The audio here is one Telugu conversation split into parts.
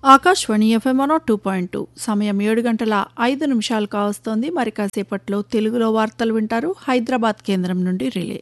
Akashvani FM one two point two సమయం ఏడు గంటల ఐదు నిమిషాలు కావస్తోంది మరి కాసేపట్లో తెలుగులో వార్తలు వింటారు హైదరాబాద్ కేంద్రం నుండి రిలే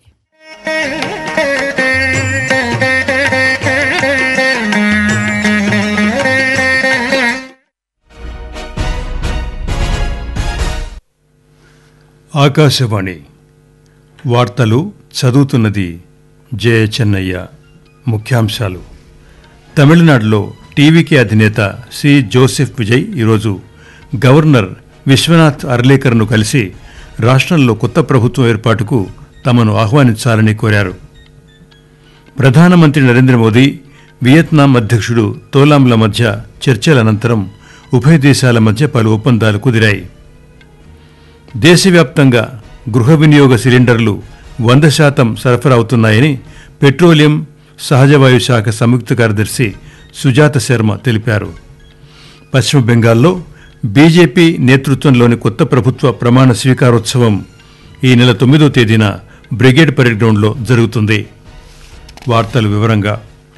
ఆకాశవాణి వార్తలు చదువుతున్నది జయ చెన్నయ్య ముఖ్యాంశాలు తమిళనాడులో టీవీకే అధినేత సి జోసెఫ్ విజయ్ ఈరోజు గవర్నర్ విశ్వనాథ్ అర్లేకర్ను కలిసి రాష్ట్రంలో కొత్త ప్రభుత్వం ఏర్పాటుకు తమను ఆహ్వానించాలని కోరారు ప్రధానమంత్రి నరేంద్ర మోదీ వియత్నాం అధ్యక్షుడు తోలాంల మధ్య చర్చల అనంతరం ఉభయ దేశాల మధ్య పలు ఒప్పందాలు కుదిరాయి దేశవ్యాప్తంగా గృహ వినియోగ సిలిండర్లు వంద శాతం సరఫరా అవుతున్నాయని పెట్రోలియం సహజవాయు శాఖ సంయుక్త కార్యదర్శి సుజాత శర్మ తెలిపారు పశ్చిమ బెంగాల్లో బీజేపీ నేతృత్వంలోని కొత్త ప్రభుత్వ ప్రమాణ స్వీకారోత్సవం ఈ నెల తొమ్మిదో తేదీన బ్రిగేడ్ పరేడ్ గ్రౌండ్లో జరుగుతుంది వార్తలు వివరంగా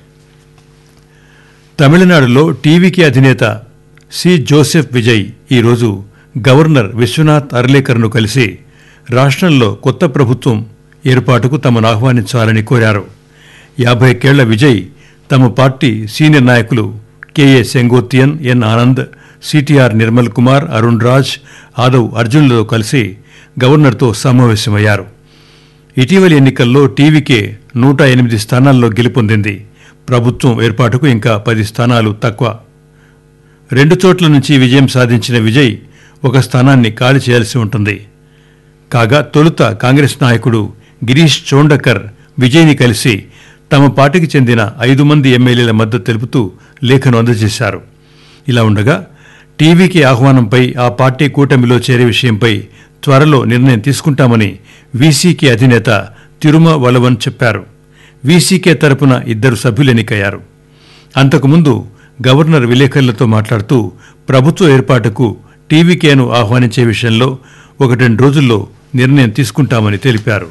తమిళనాడులో టీవీకి అధినేత సి జోసెఫ్ విజయ్ ఈరోజు గవర్నర్ విశ్వనాథ్ అర్లేకర్ను కలిసి రాష్ట్రంలో కొత్త ప్రభుత్వం ఏర్పాటుకు తమను ఆహ్వానించాలని కోరారు యాభైకేళ్ల విజయ్ తమ పార్టీ సీనియర్ నాయకులు KA Sengottaiyan N Anand CTR Nirmal Kumar Arun Raj Aadhav అర్జున్లతో కలిసి గవర్నర్తో సమావేశమయ్యారు ఇటీవలి ఎన్నికల్లో టీవీకే నూట ఎనిమిది స్థానాల్లో గెలుపొందింది ప్రభుత్వం ఏర్పాటుకు ఇంకా పది స్థానాలు తక్కువ రెండు చోట్ల నుంచి విజయం సాధించిన విజయ్ ఒక స్థానాన్ని ఖాళీ చేయాల్సి ఉంటుంది కాగా తొలుత కాంగ్రెస్ నాయకుడు గిరీష్ చోండకర్ విజయ్ని కలిసి తమ పార్టీకి చెందిన ఐదు మంది ఎమ్మెల్యేల మద్దతు తెలుపుతూ లేఖను అందజేశారు ఇలా ఉండగా టీవీకి ఆహ్వానంపై ఆ పార్టీ కూటమిలో చేరే విషయంపై త్వరలో నిర్ణయం తీసుకుంటామని వీసీకే అధినేత తిరుమ వలవన్ చెప్పారు వీసీకే తరపున ఇద్దరు సభ్యులు ఎన్నికయ్యారు అంతకుముందు గవర్నర్ విలేకరులతో మాట్లాడుతూ ప్రభుత్వ ఏర్పాటుకు టీవీకేను ఆహ్వానించే విషయంలో ఒకటి రెండు రోజుల్లో నిర్ణయం తీసుకుంటామని తెలిపారు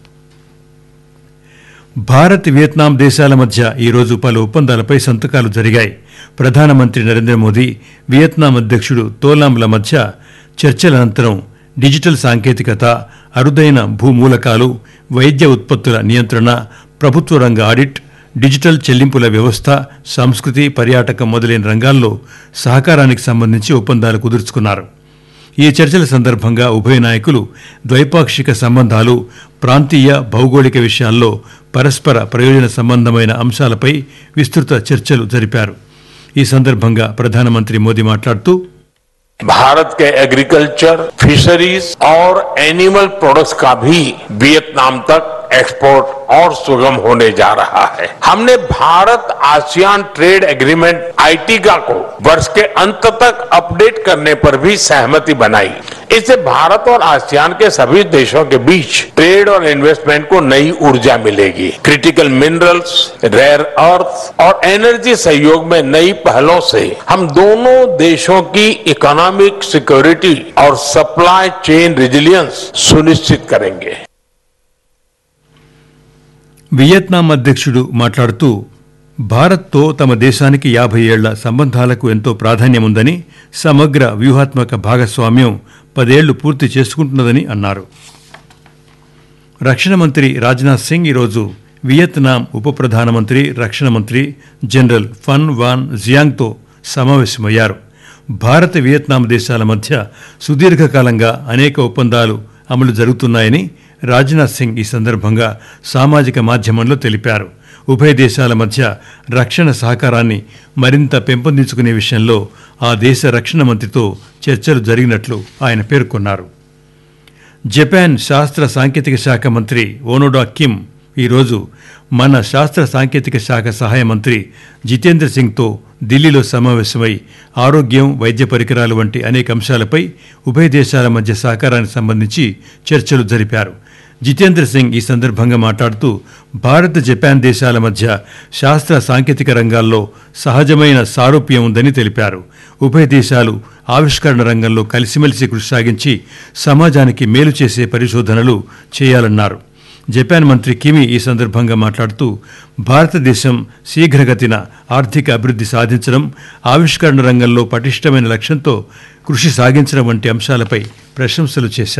భారత్ వియత్నాం దేశాల మధ్య ఈరోజు పలు ఒప్పందాలపై సంతకాలు జరిగాయి ప్రధానమంత్రి నరేంద్ర మోదీ వియత్నాం అధ్యక్షుడు తోలాంల మధ్య చర్చల అనంతరం డిజిటల్ సాంకేతికత అరుదైన భూమూలకాలు వైద్య ఉత్పత్తుల నియంత్రణ ప్రభుత్వ రంగ ఆడిట్ డిజిటల్ చెల్లింపుల వ్యవస్థ సంస్కృతి పర్యాటకం మొదలైన రంగాల్లో సహకారానికి సంబంధించి ఒప్పందాలు కుదుర్చుకున్నారు ఈ చర్చల సందర్భంగా ఉభయ నాయకులు ద్వైపాక్షిక సంబంధాలు ప్రాంతీయ భౌగోళిక విషయాల్లో పరస్పర ప్రయోజన సంబంధమైన అంశాలపై విస్తృత చర్చలు జరిపారు ఈ సందర్భంగా ప్రధానమంత్రి మోదీ మాట్లాడుతూ भारत के एग्रीकल्चर फिशरीज और एनिमल प्रोडक्ट्स का भी वियतनाम तक एक्सपोर्ट और सुगम होने जा रहा है हमने भारत आसियान ट्रेड एग्रीमेंट आईटीका को वर्ष के अंत तक अपडेट करने पर भी सहमति बनाई इससे भारत और आसियान के सभी देशों के बीच ट्रेड और इन्वेस्टमेंट को नई ऊर्जा मिलेगी क्रिटिकल मिनरल्स रेयर अर्थ और एनर्जी सहयोग में नई पहलों से हम दोनों देशों की इकोनॉमिक सिक्योरिटी और सप्लाई चेन रिजिलियंस सुनिश्चित करेंगे వియత్నాం అధ్యక్షుడు మాట్లాడుతూ భారత్తో తమ దేశానికి యాభై ఏళ్ల సంబంధాలకు ఎంతో ప్రాధాన్యముందని సమగ్ర వ్యూహాత్మక భాగస్వామ్యం పదేళ్లు పూర్తి చేసుకుంటున్నదని అన్నారు రక్షణ మంత్రి రాజ్నాథ్ సింగ్ ఈరోజు వియత్నాం ఉప ప్రధానమంత్రి రక్షణ మంత్రి జనరల్ ఫన్ వాన్ జియాంగ్తో సమావేశమయ్యారు భారత వియత్నాం దేశాల మధ్య సుదీర్ఘకాలంగా అనేక ఒప్పందాలు అమలు జరుగుతున్నాయని రాజ్నాథ్ సింగ్ ఈ సందర్భంగా సామాజిక మాధ్యమంలో తెలిపారు ఉభయ దేశాల మధ్య రక్షణ సహకారాన్ని మరింత పెంపొందించుకునే విషయంలో ఆ దేశ రక్షణ మంత్రితో చర్చలు జరిగినట్లు ఆయన పేర్కొన్నారు జపాన్ శాస్త్ర సాంకేతిక శాఖ మంత్రి ఓనోడా కిమ్ ఈరోజు మన శాస్త్ర సాంకేతిక శాఖ సహాయ మంత్రి జితేంద్ర సింగ్తో ఢిల్లీలో సమావేశమై ఆరోగ్యం వైద్య పరికరాలు వంటి అనేక అంశాలపై ఉభయ దేశాల మధ్య సహకారానికి సంబంధించి చర్చలు జరిపారు జితేంద్ర సింగ్ ఈ సందర్భంగా మాట్లాడుతూ భారత్ జపాన్ దేశాల మధ్య శాస్త్ర సాంకేతిక రంగాల్లో సహజమైన సారూప్యం ఉందని తెలిపారు ఉభయ దేశాలు ఆవిష్కరణ రంగంలో కలిసిమెలిసి కృషి సాగించి సమాజానికి మేలు చేసే పరిశోధనలు చేయాలన్నారు జపాన్ మంత్రి కిమి ఈ సందర్భంగా మాట్లాడుతూ భారతదేశం శీఘ్రగతిన ఆర్థిక అభివృద్ధి సాధించడం ఆవిష్కరణ రంగంలో పటిష్టమైన లక్ష్యంతో కృషి సాగించడం వంటి అంశాలపై ప్రశంసలు చేశారు